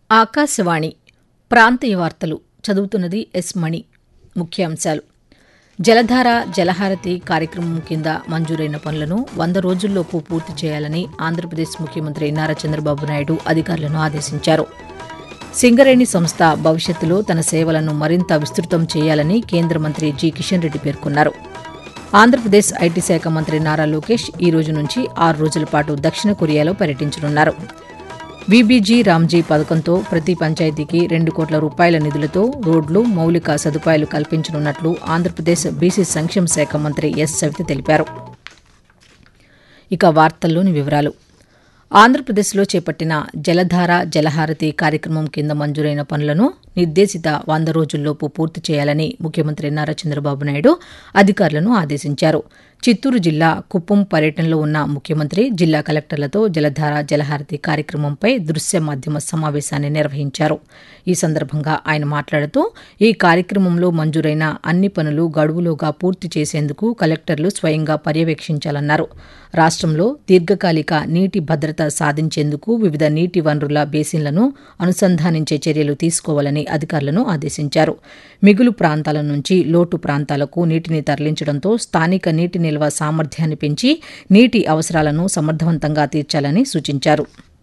ఆకాశవాణి ప్రాంతీయ వార్తలు చదువుతున్నది ఎస్ మణి ముఖ్యాంశాలు జలధార జలహారతి కార్యక్రమం కింద మంజూరైన పనులను వంద రోజుల్లోపు పూర్తి చేయాలని ఆంధ్రప్రదేశ్ ముఖ్యమంత్రి నారా చంద్రబాబు నాయుడు అధికారులను ఆదేశించారు సింగరేణి సంస్థ భవిష్యత్తులో తన సేవలను మరింత విస్తృతం చేయాలని కేంద్ర మంత్రి జి కిషన్ రెడ్డి పేర్కొన్నారు ఆంధ్రప్రదేశ్ ఐటీ శాఖ మంత్రి నారా లోకేష్ ఈ రోజు నుంచి ఆరు రోజుల పాటు దక్షిణ కొరియాలో పర్యటించనున్నారు వీబీజీ రామ్జీ పథకంతో ప్రతి పంచాయతీకి రెండు కోట్ల రూపాయల నిధులతో రోడ్లు మౌలిక సదుపాయాలు కల్పించనున్నట్లు ఆంధ్రప్రదేశ్ బీసీ సంక్షేమ శాఖ మంత్రి ఎస్ సవిత తెలిపారు ఇక వార్తల్లోని వివరాలు ఆంధ్రప్రదేశ్లో చేపట్టిన జలధార జలహారతి కార్యక్రమం కింద మంజూరైన పనులను నిర్దేశిత వంద రోజుల్లోపు పూర్తి చేయాలని ముఖ్యమంత్రి నారా చంద్రబాబు నాయుడు అధికారులను ఆదేశించారు చిత్తూరు జిల్లా కుప్పం పర్యటనలో ఉన్న ముఖ్యమంత్రి జిల్లా కలెక్టర్లతో జలధార జలహారతి కార్యక్రమంపై దృశ్య మాధ్యమ సమావేశాన్ని నిర్వహించారు ఈ సందర్భంగా ఆయన మాట్లాడుతూ ఈ కార్యక్రమంలో మంజూరైన అన్ని పనులు గడువులోగా పూర్తి చేసేందుకు కలెక్టర్లు స్వయంగా పర్యవేక్షించాలన్నారు రాష్ట్రంలో దీర్ఘకాలిక నీటి భద్రత సాధించేందుకు వివిధ నీటి వనరుల బేసిన్లను అనుసంధానించే చర్యలు తీసుకోవాలని అధికారులను ఆదేశించారు మిగులు ప్రాంతాల నుంచి లోటు ప్రాంతాలకు నీటిని తరలించడంతో స్థానిక నీటి నిల్వ సామర్థ్యాన్ని పెంచి నీటి అవసరాలను సమర్థవంతంగా తీర్చాలని సూచించారు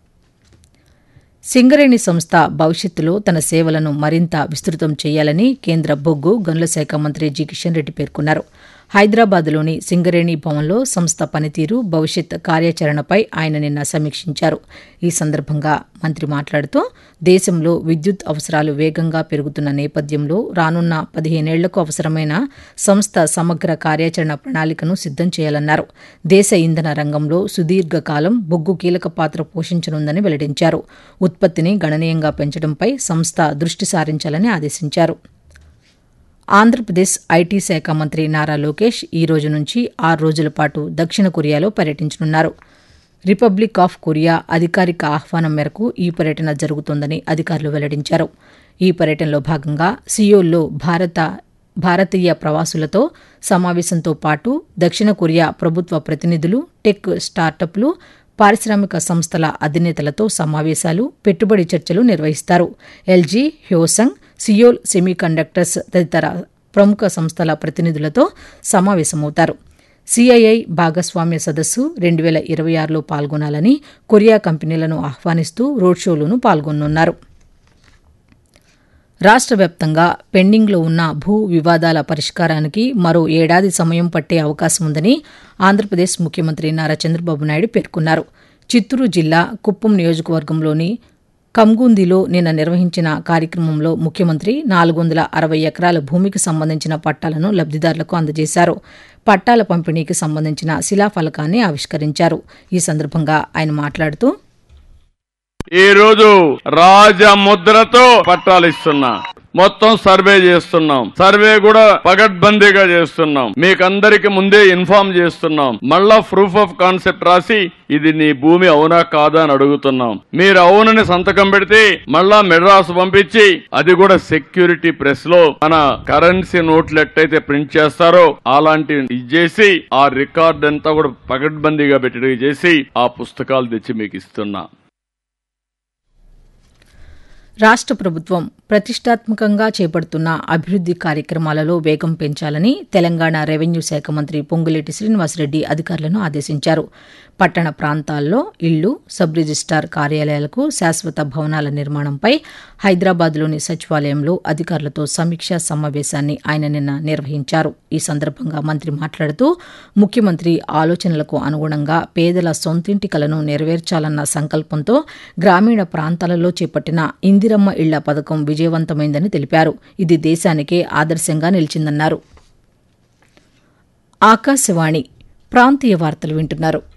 సింగరేణి సంస్థ భవిష్యత్తులో తన సేవలను మరింత విస్తృతం చేయాలని కేంద్ర బొగ్గు గనుల శాఖ మంత్రి జి కిషన్ రెడ్డి పేర్కొన్నారు హైదరాబాద్లోని సింగరేణి భవన్లో సంస్థ పనితీరు భవిష్యత్ కార్యాచరణపై ఆయన నిన్న సమీక్షించారు ఈ సందర్భంగా మంత్రి మాట్లాడుతూ దేశంలో విద్యుత్ అవసరాలు వేగంగా పెరుగుతున్న నేపథ్యంలో రానున్న పదిహేనేళ్లకు అవసరమైన సంస్థ సమగ్ర కార్యాచరణ ప్రణాళికను సిద్దం చేయాలన్నారు దేశ ఇంధన రంగంలో సుదీర్ఘకాలం బొగ్గు కీలక పాత్ర పోషించనుందని వెల్లడించారు ఉత్పత్తిని గణనీయంగా పెంచడంపై సంస్థ దృష్టి సారించాలని ఆదేశించారు ఆంధ్రప్రదేశ్ ఐటీ శాఖ మంత్రి నారా లోకేష్ ఈ రోజు నుంచి ఆరు రోజుల పాటు దక్షిణ కొరియాలో పర్యటించనున్నారు రిపబ్లిక్ ఆఫ్ కొరియా అధికారిక ఆహ్వానం మేరకు ఈ పర్యటన జరుగుతోందని అధికారులు వెల్లడించారు ఈ పర్యటనలో భాగంగా సియోల్లో భారత భారతీయ ప్రవాసులతో సమావేశంతో పాటు దక్షిణ కొరియా ప్రభుత్వ ప్రతినిధులు టెక్ స్టార్టప్లు పారిశ్రామిక సంస్థల అధినేతలతో సమావేశాలు పెట్టుబడి చర్చలు నిర్వహిస్తారు ఎల్జీ హ్యోసంగ్ సియోల్ సెమీకండక్టర్స్ తదితర ప్రముఖ సంస్థల ప్రతినిధులతో సమావేశమవుతారు సిఐఐ భాగస్వామ్య సదస్సు రెండు వేల ఇరవై ఆరులో పాల్గొనాలని కొరియా కంపెనీలను ఆహ్వానిస్తూ రోడ్ షోలోనూ పాల్గొనున్నారు రాష్ట్ర వ్యాప్తంగా పెండింగ్లో ఉన్న భూ వివాదాల పరిష్కారానికి మరో ఏడాది సమయం పట్టే అవకాశం ఉందని ఆంధ్రప్రదేశ్ ముఖ్యమంత్రి నారా చంద్రబాబు నాయుడు పేర్కొన్నారు చిత్తూరు జిల్లా కుప్పం నియోజకవర్గంలోని కంగుందిలో నిన్న నిర్వహించిన కార్యక్రమంలో ముఖ్యమంత్రి నాలుగు వందల అరవై ఎకరాల భూమికి సంబంధించిన పట్టాలను లబ్దిదారులకు అందజేశారు పట్టాల పంపిణీకి సంబంధించిన శిలాఫలకాన్ని ఆవిష్కరించారు ఈ సందర్భంగా ఆయన మాట్లాడుతూ ఈ రోజు రాజముద్రతో పట్టాలు ఇస్తున్నా మొత్తం సర్వే చేస్తున్నాం సర్వే కూడా పగడ్బందీగా చేస్తున్నాం మీకందరికి ముందే ఇన్ఫార్మ్ చేస్తున్నాం మళ్ళా ప్రూఫ్ ఆఫ్ కాన్సెప్ట్ రాసి ఇది నీ భూమి అవునా కాదా అని అడుగుతున్నాం మీరు అవునని సంతకం పెడితే మళ్ళా మెడ్రాస్ పంపించి అది కూడా సెక్యూరిటీ ప్రెస్ లో మన కరెన్సీ నోట్లు ఎట్టయితే ప్రింట్ చేస్తారో అలాంటి ఇది చేసి ఆ రికార్డ్ అంతా కూడా పగడ్బందీగా పెట్టి చేసి ఆ పుస్తకాలు తెచ్చి మీకు ఇస్తున్నా రాష్ట్ర ప్రభుత్వం ప్రతిష్టాత్మకంగా చేపడుతున్న అభివృద్ది కార్యక్రమాలలో వేగం పెంచాలని తెలంగాణ రెవెన్యూ శాఖ మంత్రి పొంగులేటి శ్రీనివాసరెడ్డి అధికారులను ఆదేశించారు పట్టణ ప్రాంతాల్లో ఇళ్లు సబ్ రిజిస్టార్ కార్యాలయాలకు శాశ్వత భవనాల నిర్మాణంపై హైదరాబాద్లోని సచివాలయంలో అధికారులతో సమీక్షా సమావేశాన్ని ఆయన నిన్న నిర్వహించారు ఈ సందర్భంగా మంత్రి మాట్లాడుతూ ముఖ్యమంత్రి ఆలోచనలకు అనుగుణంగా పేదల సొంతింటి కలను నెరవేర్చాలన్న సంకల్పంతో గ్రామీణ ప్రాంతాలలో చేపట్టిన ఇందిరమ్మ ఇళ్ల పథకం విజయవంతమైందని తెలిపారు ఇది దేశానికే ఆదర్శంగా నిలిచిందన్నారు ఆకాశవాణి ప్రాంతీయ వార్తలు వింటున్నారు